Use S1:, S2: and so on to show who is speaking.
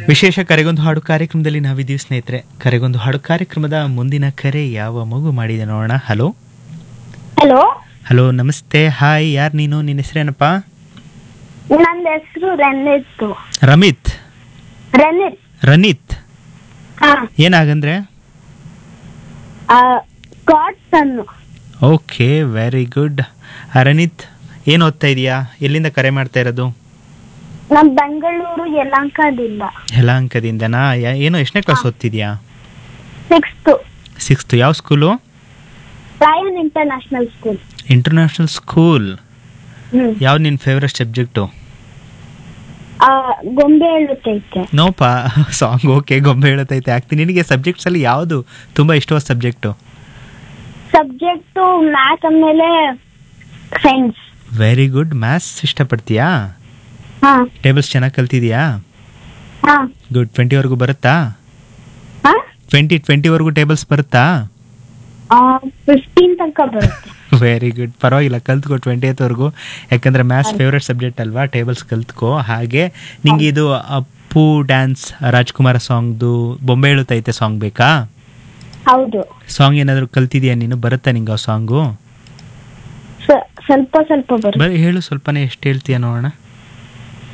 S1: ವಿಶೇಷ ಕರೆಗೊಂದು ಹಾಡು ಕಾರ್ಯಕ್ರಮದಲ್ಲಿ ನಾವಿದ್ದೀವಿ ಸ್ನೇಹಿತರೆ ಕರೆಗೊಂದು ಹಾಡು ಕಾರ್ಯಕ್ರಮದ ಮುಂದಿನ ಕರೆ ಯಾವ ಮಗು ಮಾಡಿದೆ ನೋಡೋಣ ಹಲೋ
S2: ಹಲೋ
S1: ಹಲೋ ನಮಸ್ತೆ ಹಾಯ್ ಯಾರು ನೀನು ನಿನ್ನ ಹೆಸರೇನಪ್ಪ
S2: ನನ್ನ ಹೆಸರು ರನಿತ್
S1: ರಮಿತ್
S2: ರನಿತ್
S1: ರನಿತ್
S2: ಹಾ
S1: ಏನಾಗಂದ್ರೆ
S2: God son
S1: okay very good Ranith ಏನು ಓದ್ತಾ ಇದೀಯಾ ಎಲ್ಲಿಂದ ಕರೆ ಮಾಡ್ತಾ ಇರೋದು
S2: ನಮ್ ಬೆಂಗಳೂರು ಯಲಹಂಕದಿಂದ
S1: ಯಲಹಂಕದಿಂದನಾ ಯಾ- ಏನು ಎಷ್ಟನೇ ಕ್ಲಾಸ್ ಓದ್ತಿದ್ಯಾ
S2: ಸಿಕ್ಸ್ತ್
S1: ಸಿಕ್ಸ್ತ್ ಯಾವ school
S2: Ryan international school
S1: international school
S2: hmm
S1: ಯಾವ್ದು ನಿನ್ನ ಫೇವ್ರೆಟ್ ಸಬ್ಜೆಕ್ಟು
S2: ಆ, ಗೊಂಬೆ ಹೇಳುತ್ತೈತೆ
S1: ನೋಪ ಸಾಂಗ್ ಓಕೆ ಗೊಂಬೆ ಹೇಳತೈತೆ ಆಗ್ತೀನಿ ನಿನಗೆ ಸಬ್ಜೆಕ್ಟ್ಸಲ್ಲಿ ಯಾವುದು ತುಂಬ ಇಷ್ಟವಾದ ಸಬ್ಜೆಕ್ಟು
S2: ಸಬ್ಜೆಕ್ಟು ಮ್ಯಾಥ್ ಆಮೇಲೆ ಸೈನ್ಸ್
S1: ವೆರಿ ಗುಡ್ ಮ್ಯಾಥ್ಸ್ ಇಷ್ಟಪಡ್ತೀಯಾ
S2: ಹಾ
S1: ಟೇಬಲ್ಸ್ ಚೆನ್ನಾಗಿ ಕಲ್ತಿದ್ಯಾ
S2: ಹಾ
S1: ಗುಡ್ ಟ್ವೆಂಟಿವರೆಗೂ ಬರುತ್ತಾ
S2: ಹಾ
S1: ಟ್ವೆಂಟಿ ಟ್ವೆಂಟಿವರೆಗೂ ಟೇಬಲ್ಸ್ ಬರುತ್ತಾ
S2: ಫಿಫ್ಟೀನ್ ತನಕ ಬರುತ್ತೆ
S1: ವೆರಿ ಗುಡ್ ಪರವಾಗಿಲ್ಲ ಕಲ್ತ್ಕೋ ಟ್ವೆಂಟಿ ಏತ್ವರೆಗೂ ಯಾಕಂದರೆ ಮ್ಯಾಥ್ಸ್ ಫೇವ್ರೆಟ್ ಸಬ್ಜೆಕ್ಟ್ ಅಲ್ವಾ ಟೇಬಲ್ಸ್ ಕಲ್ತ್ಕೋ ಹಾಗೆ ನಿಂಗೆ ಇದು ಅಪ್ಪು ಡ್ಯಾನ್ಸ್ ರಾಜ್ಕುಮಾರ ಸಾಂಗ್ದು ಬೊಂಬೆ ಹೇಳುತ್ತೈತೆ ಸಾಂಗ್ ಬೇಕಾ
S2: ಹೌದು
S1: ಸಾಂಗ್ ಏನಾದರೂ ಕಲ್ತಿದ್ಯಾ ನೀನು ಬರುತ್ತಾ ನಿಂಗೆ ಆ ಸಾಂಗು
S2: ಸ- ಸ್ವಲ್ಪ ಸ್ವಲ್ಪ ಬರುತ್ತೆ
S1: ಬರೀ ಹೇಳು ಸ್ವಲ್ಪನೇ ಎಷ್ಟು ಹೇಳ್ತೀಯ ನೋಡೋಣ